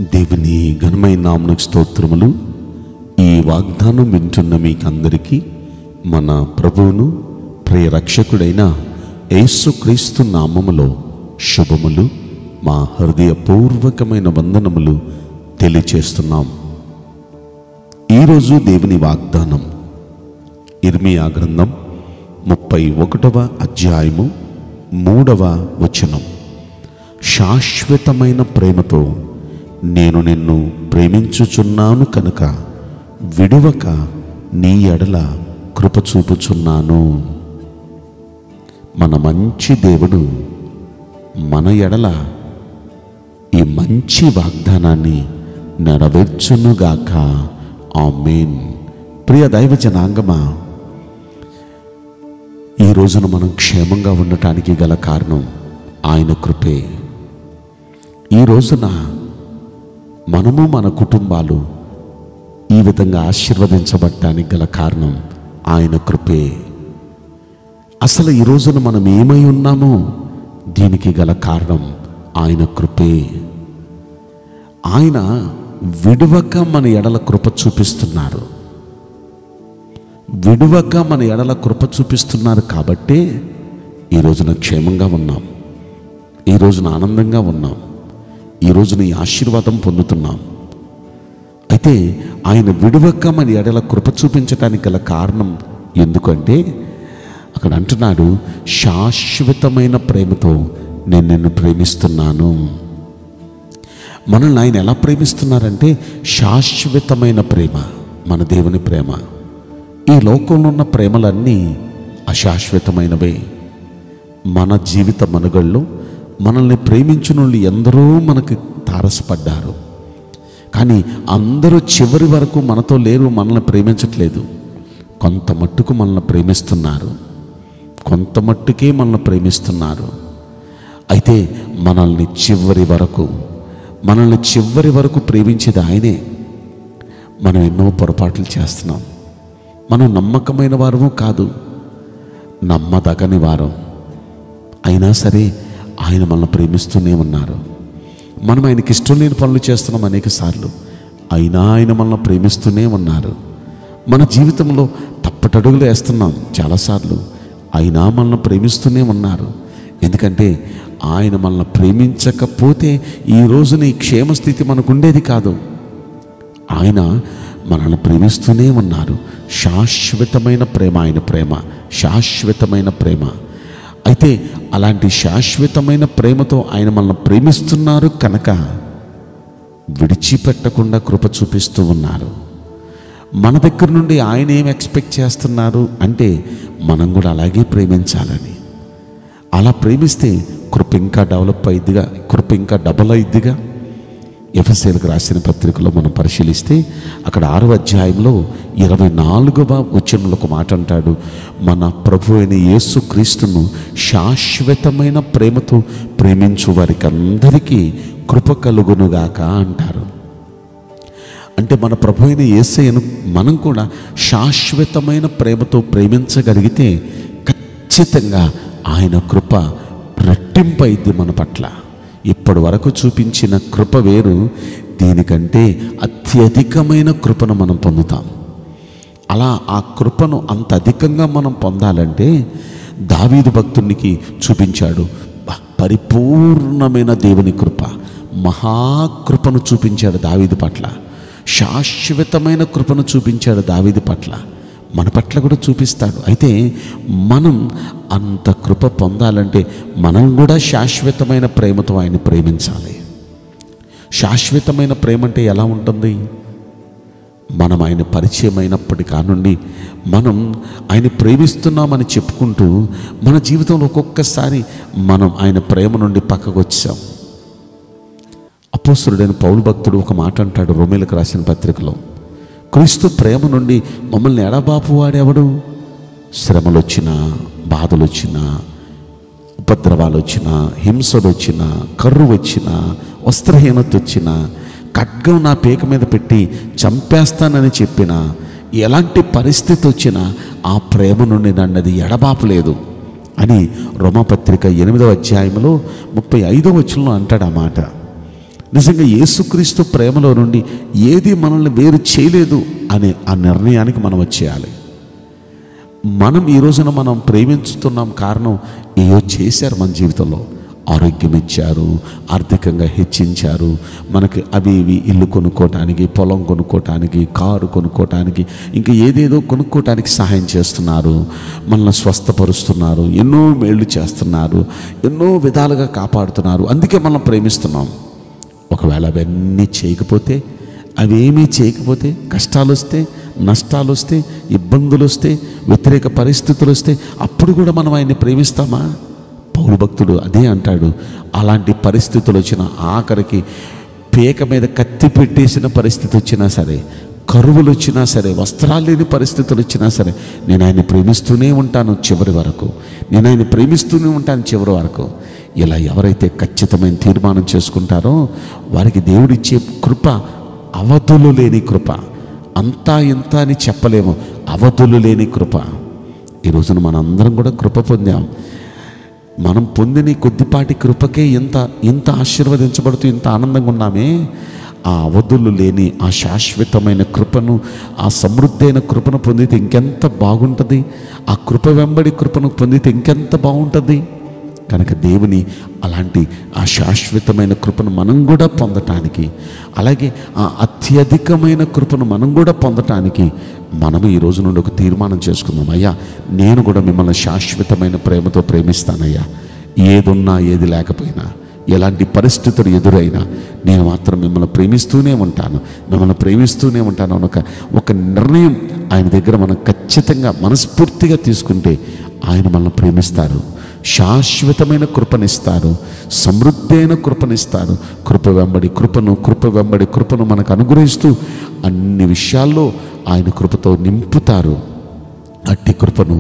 దేవుని ఘనమైన నామనకు స్తోత్రములు ఈ వాగ్దానం వింటున్న మీకందరికీ మన ప్రభువును ప్రియ రక్షకుడైన యేసుక్రీస్తు నామములో శుభములు మా హృదయపూర్వకమైన వందనములు తెలియచేస్తున్నాం ఈరోజు దేవుని వాగ్దానం ఇర్మియా గ్రంథం ముప్పై ఒకటవ అధ్యాయము మూడవ వచనం శాశ్వతమైన ప్రేమతో నేను నిన్ను ప్రేమించుచున్నాను కనుక విడువక నీ ఎడల కృప చూపుచున్నాను మన మంచి దేవుడు మన ఎడల ఈ మంచి వాగ్దానాన్ని నెరవేర్చునుగాక ఆమేన్ ప్రియ దైవ జనాంగమా ఈ రోజున మనం క్షేమంగా ఉండటానికి గల కారణం ఆయన కృపే ఈ రోజున మనము మన కుటుంబాలు ఈ విధంగా ఆశీర్వదించబడటానికి గల కారణం ఆయన కృపే అసలు ఈ రోజున మనం ఏమై ఉన్నామో దీనికి గల కారణం ఆయన కృపే ఆయన విడువక మన ఎడల కృప చూపిస్తున్నారు విడువక మన ఎడల కృప చూపిస్తున్నారు కాబట్టే ఈ రోజున క్షేమంగా ఉన్నాం ఈ రోజున ఆనందంగా ఉన్నాం ఈ రోజున ఈ ఆశీర్వాదం పొందుతున్నాం అయితే ఆయన విడువక మన ఎడల కృప చూపించడానికి గల కారణం ఎందుకంటే అక్కడ అంటున్నాడు శాశ్వతమైన ప్రేమతో నేను నిన్ను ప్రేమిస్తున్నాను మనల్ని ఆయన ఎలా ప్రేమిస్తున్నారంటే శాశ్వతమైన ప్రేమ మన దేవుని ప్రేమ ఈ లోకంలో ఉన్న ప్రేమలన్నీ అశాశ్వతమైనవే మన జీవిత మనుగళ్ళు మనల్ని ప్రేమించిన వాళ్ళు ఎందరో మనకి తారసపడ్డారు కానీ అందరూ చివరి వరకు మనతో లేరు మనల్ని ప్రేమించట్లేదు కొంత మట్టుకు మనల్ని ప్రేమిస్తున్నారు కొంత మట్టుకే మనల్ని ప్రేమిస్తున్నారు అయితే మనల్ని చివరి వరకు మనల్ని చివరి వరకు ప్రేమించేది ఆయనే మనం ఎన్నో పొరపాట్లు చేస్తున్నాం మనం నమ్మకమైన వారము కాదు నమ్మదగని వారం అయినా సరే ఆయన మనల్ని ప్రేమిస్తూనే ఉన్నారు మనం ఆయనకి ఇష్టం లేని పనులు చేస్తున్నాం అనేక సార్లు అయినా ఆయన మనల్ని ప్రేమిస్తూనే ఉన్నారు మన జీవితంలో తప్పటడుగులు వేస్తున్నాం చాలాసార్లు అయినా మనల్ని ప్రేమిస్తూనే ఉన్నారు ఎందుకంటే ఆయన మనల్ని ప్రేమించకపోతే ఈ రోజున ఈ క్షేమస్థితి మనకు ఉండేది కాదు ఆయన మనల్ని ప్రేమిస్తూనే ఉన్నారు శాశ్వతమైన ప్రేమ ఆయన ప్రేమ శాశ్వతమైన ప్రేమ అయితే అలాంటి శాశ్వతమైన ప్రేమతో ఆయన మనల్ని ప్రేమిస్తున్నారు కనుక విడిచిపెట్టకుండా కృప చూపిస్తూ ఉన్నారు మన దగ్గర నుండి ఆయన ఏం ఎక్స్పెక్ట్ చేస్తున్నారు అంటే మనం కూడా అలాగే ప్రేమించాలని అలా ప్రేమిస్తే కృప ఇంకా డెవలప్ అయ్యిద్దిగా కృప ఇంకా డబల్ అయ్యిద్దిగా ఎఫ్ఎస్ఏలకు రాసిన పత్రికలో మనం పరిశీలిస్తే అక్కడ ఆరో అధ్యాయంలో ఇరవై నాలుగవ వచనంలో ఒక మాట అంటాడు మన ప్రభు అయిన యేసు క్రీస్తును శాశ్వతమైన ప్రేమతో ప్రేమించు వారికి అందరికీ కృప కలుగునుగాక అంటారు అంటే మన ప్రభు అయిన యేసయ్యను మనం కూడా శాశ్వతమైన ప్రేమతో ప్రేమించగలిగితే ఖచ్చితంగా ఆయన కృప రెట్టింపైద్ది మన పట్ల ఇప్పటి వరకు చూపించిన కృప వేరు దీనికంటే అత్యధికమైన కృపను మనం పొందుతాం అలా ఆ కృపను అంత అధికంగా మనం పొందాలంటే దావీదు భక్తునికి చూపించాడు బా, పరిపూర్ణమైన దేవుని కృప మహాకృపను చూపించాడు దావీదు పట్ల శాశ్వతమైన కృపను చూపించాడు దావీదు పట్ల మన పట్ల కూడా చూపిస్తాడు అయితే మనం అంత కృప పొందాలంటే మనం కూడా శాశ్వతమైన ప్రేమతో ఆయన ప్రేమించాలి శాశ్వతమైన ప్రేమ అంటే ఎలా ఉంటుంది మనం ఆయన పరిచయం అయినప్పటి కానుండి మనం ఆయన ప్రేమిస్తున్నామని చెప్పుకుంటూ మన జీవితంలో ఒక్కొక్కసారి మనం ఆయన ప్రేమ నుండి పక్కకు వచ్చాం అపోస్తుడైన పౌలు భక్తుడు ఒక మాట అంటాడు రోమిలకు రాసిన పత్రికలో క్రీస్తు ప్రేమ నుండి మమ్మల్ని ఎడబాపు వాడెవడు శ్రమలు వచ్చినా బాధలు వచ్చినా ఉపద్రవాలు వచ్చినా హింసలు వచ్చినా కర్రు వచ్చినా వస్త్రహీనత వచ్చినా ఖడ్గం నా పీక మీద పెట్టి చంపేస్తానని చెప్పిన ఎలాంటి పరిస్థితి వచ్చినా ఆ ప్రేమ నుండి నన్నది ఎడబాపలేదు అని రోమపత్రిక ఎనిమిదవ అధ్యాయంలో ముప్పై ఐదవ వచనంలో అంటాడు ఆ మాట నిజంగా యేసుక్రీస్తు ప్రేమలో నుండి ఏది మనల్ని వేరు చేయలేదు అనే ఆ నిర్ణయానికి మనం వచ్చేయాలి మనం ఈ రోజున మనం ప్రేమించుతున్నాం కారణం ఏయో చేశారు మన జీవితంలో ఆరోగ్యం ఇచ్చారు ఆర్థికంగా హెచ్చించారు మనకి అవి ఇవి ఇల్లు కొనుక్కోవటానికి పొలం కొనుక్కోవటానికి కారు కొనుక్కోవటానికి ఇంకా ఏదేదో కొనుక్కోవటానికి సహాయం చేస్తున్నారు మనల్ని స్వస్థపరుస్తున్నారు ఎన్నో మేళ్ళు చేస్తున్నారు ఎన్నో విధాలుగా కాపాడుతున్నారు అందుకే మనం ప్రేమిస్తున్నాం ఒకవేళ అవన్నీ చేయకపోతే అవేమీ చేయకపోతే కష్టాలు వస్తే నష్టాలు వస్తే ఇబ్బందులు వస్తే వ్యతిరేక పరిస్థితులు వస్తే అప్పుడు కూడా మనం ఆయన్ని ప్రేమిస్తామా పౌరు భక్తుడు అదే అంటాడు అలాంటి పరిస్థితులు వచ్చిన ఆఖరికి పేక మీద కత్తి పెట్టేసిన పరిస్థితి వచ్చినా సరే కరువులు వచ్చినా సరే వస్త్రాలు లేని పరిస్థితులు వచ్చినా సరే నేను ఆయన్ని ప్రేమిస్తూనే ఉంటాను చివరి వరకు నేను ఆయన్ని ప్రేమిస్తూనే ఉంటాను చివరి వరకు ఇలా ఎవరైతే ఖచ్చితమైన తీర్మానం చేసుకుంటారో వారికి దేవుడిచ్చే కృప అవధులు లేని కృప అంతా ఇంత అని చెప్పలేము అవధులు లేని కృప ఈ రోజున మనందరం కూడా కృప పొందాం మనం పొందిన ఈ కొద్దిపాటి కృపకే ఇంత ఇంత ఆశీర్వదించబడుతూ ఇంత ఆనందంగా ఉన్నామే ఆ అవధులు లేని ఆ శాశ్వతమైన కృపను ఆ సమృద్ధైన కృపను పొందితే ఇంకెంత బాగుంటుంది ఆ కృప వెంబడి కృపను పొందితే ఇంకెంత బాగుంటుంది కనుక దేవుని అలాంటి ఆ శాశ్వతమైన కృపను మనం కూడా పొందటానికి అలాగే ఆ అత్యధికమైన కృపను మనం కూడా పొందటానికి మనము ఈ రోజు నుండి ఒక తీర్మానం చేసుకుందాం అయ్యా నేను కూడా మిమ్మల్ని శాశ్వతమైన ప్రేమతో ప్రేమిస్తానయ్యా ఏదున్నా ఏది లేకపోయినా ఎలాంటి పరిస్థితులు ఎదురైనా నేను మాత్రం మిమ్మల్ని ప్రేమిస్తూనే ఉంటాను మిమ్మల్ని ప్రేమిస్తూనే ఉంటాను అని ఒక ఒక నిర్ణయం ఆయన దగ్గర మనం ఖచ్చితంగా మనస్ఫూర్తిగా తీసుకుంటే ఆయన మనల్ని ప్రేమిస్తారు శాశ్వతమైన కృపనిస్తారు సమృద్ధైన కృపనిస్తారు కృప వెంబడి కృపను కృప వెంబడి కృపను మనకు అనుగ్రహిస్తూ అన్ని విషయాల్లో ఆయన కృపతో నింపుతారు అట్టి కృపను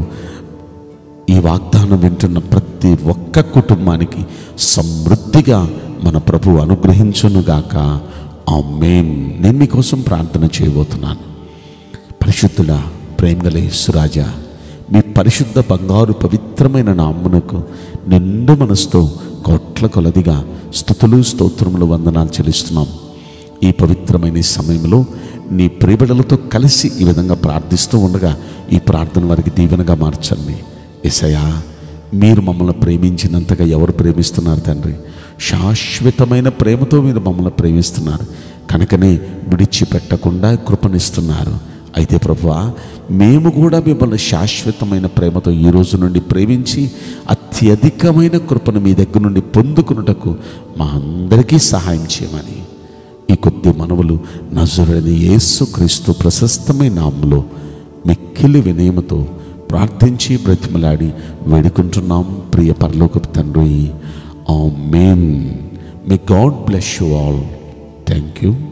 ఈ వాగ్దానం వింటున్న ప్రతి ఒక్క కుటుంబానికి సమృద్ధిగా మన ప్రభు అనుగ్రహించునుగాక ఆ మేం నేను మీకోసం ప్రార్థన చేయబోతున్నాను పరిశుద్ధుల ప్రేమగల యేసురాజా మీ పరిశుద్ధ బంగారు పవిత్రమైన నామ్మునకు నిండు మనసుతో కోట్ల కొలదిగా స్థుతులు స్తోత్రములు వందనాలు చెల్లిస్తున్నాం ఈ పవిత్రమైన ఈ సమయంలో నీ ప్రియబిడలతో కలిసి ఈ విధంగా ప్రార్థిస్తూ ఉండగా ఈ ప్రార్థన వారికి దీవెనగా మార్చండి ఎసయా మీరు మమ్మల్ని ప్రేమించినంతగా ఎవరు ప్రేమిస్తున్నారు తండ్రి శాశ్వతమైన ప్రేమతో మీరు మమ్మల్ని ప్రేమిస్తున్నారు కనుకనే విడిచిపెట్టకుండా కృపనిస్తున్నారు అయితే ప్రభువా మేము కూడా మిమ్మల్ని శాశ్వతమైన ప్రేమతో ఈ రోజు నుండి ప్రేమించి అత్యధికమైన కృపను మీ దగ్గర నుండి పొందుకున్నటకు మా అందరికీ సహాయం చేయమని ఈ కొద్ది మనవులు నజరుడని యేసు క్రీస్తు ప్రశస్తమైన నామములో మిక్కిలి వినయముతో ప్రార్థించి బ్రతిమలాడి వేడుకుంటున్నాం ప్రియ పరలోకపు తండ్రి amen may God bless you all thank you